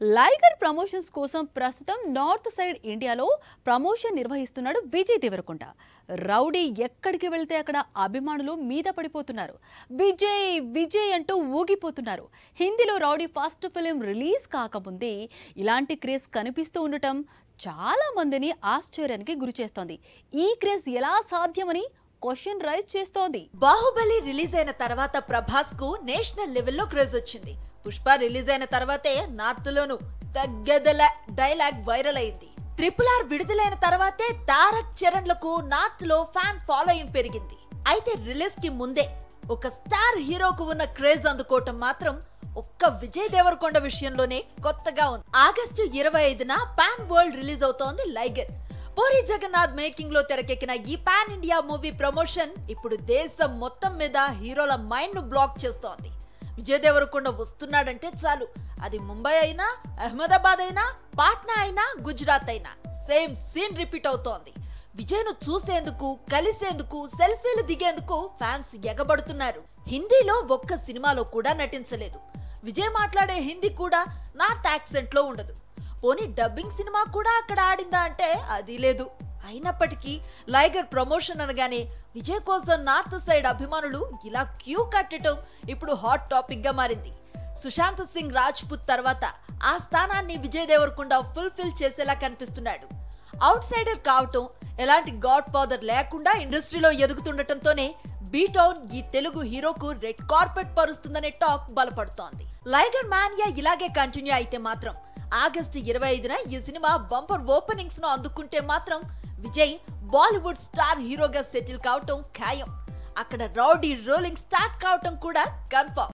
లైగర్ promotions కోసం ప్రస్తుతం north side ఇండియాలో ప్రమోషన్ నిర్వహిస్తున్నాడు విజయ్ దేవరకొండ రౌడీ ఎక్కడికి వెళ్తే అక్కడ అభిమానులు మీద పడిపోతున్నారు విజయ్ విజయ్ అంటూ ఊగిపోతున్నారు హిందీలో రౌడీ ఫస్ట్ ఫిలిం రిలీజ్ కాకముందే ఇలాంటి క్రేజ్ కనిపిస్తూ ఉండటం చాలా మందిని ఆశ్చర్యానికి గురి చేస్తోంది ఈ క్రేజ్ ఎలా సాధ్యమని క్వశ్చన్ రైజ్ చేస్తోంది బాహుబలి రిలీజ్ అయిన తర్వాత ప్రభాస్ కు నేషనల్ లెవెల్లో క్రేజ్ వచ్చింది పుష్ప రిలీజ్ అయిన తర్వాతే నార్త్ లోను తగ్గదల డైలాగ్ వైరల్ అయింది ట్రిపుల్ ఆర్ విడుదలైన తర్వాతే తారక్ చరణ్ లకు నార్త్ లో ఫ్యాన్ ఫాలోయింగ్ పెరిగింది అయితే రిలీజ్ కి ముందే ఒక స్టార్ హీరోకు ఉన్న క్రేజ్ అందుకోవటం మాత్రం ఒక్క విజయ్ దేవరకొండ విషయంలోనే కొత్తగా ఉంది ఆగస్టు ఇరవై ఐదున పాన్ వరల్డ్ రిలీజ్ అవుతోంది లైగర్ పూరి జగన్నాథ్ మేకింగ్ లో తెరకెక్కిన ఈ పాన్ ఇండియా మూవీ ప్రమోషన్ ఇప్పుడు దేశం మొత్తం మీద హీరోల మైండ్ ను బ్లాక్ చేస్తోంది విజయ్ దేవరకొండ వస్తున్నాడంటే చాలు అది ముంబై అయినా అహ్మదాబాద్ అయినా పాట్నా అయినా గుజరాత్ అయినా సేమ్ సీన్ రిపీట్ అవుతోంది విజయ్ ను చూసేందుకు కలిసేందుకు సెల్ఫీలు దిగేందుకు ఫ్యాన్స్ ఎగబడుతున్నారు హిందీలో ఒక్క సినిమాలో కూడా నటించలేదు విజయ్ మాట్లాడే హిందీ కూడా నార్త్ యాక్సెంట్ లో ఉండదు పోనీ డబ్బింగ్ సినిమా కూడా అక్కడ ఆడిందా అంటే అది లేదు అయినప్పటికీ లైగర్ ప్రమోషన్ అనగానే విజయ్ కోసం నార్త్ సైడ్ అభిమానులు ఇలా క్యూ కట్టడం ఇప్పుడు హాట్ టాపిక్ గా మారింది సుశాంత్ సింగ్ రాజ్పుత్ తర్వాత ఆ స్థానాన్ని విజయ్ దేవరకొండ ఫుల్ఫిల్ చేసేలా కనిపిస్తున్నాడు అవుట్ సైడర్ కావటం ఎలాంటి గాడ్ ఫాదర్ లేకుండా ఇండస్ట్రీలో ఎదుగుతుండటంతోనే బీటౌన్ ఈ తెలుగు హీరోకు రెడ్ కార్పెట్ పరుస్తుందనే టాక్ బలపడుతోంది లైగర్ మానియా ఇలాగే కంటిన్యూ అయితే మాత్రం ఆగస్టు ఇరవై ఐదున ఈ సినిమా బంపర్ ఓపెనింగ్స్ ను అందుకుంటే మాత్రం విజయ్ బాలీవుడ్ స్టార్ హీరోగా సెటిల్ కావటం ఖాయం అక్కడ రౌడీ రోలింగ్ స్టార్ట్ కావటం కూడా కన్ఫర్మ్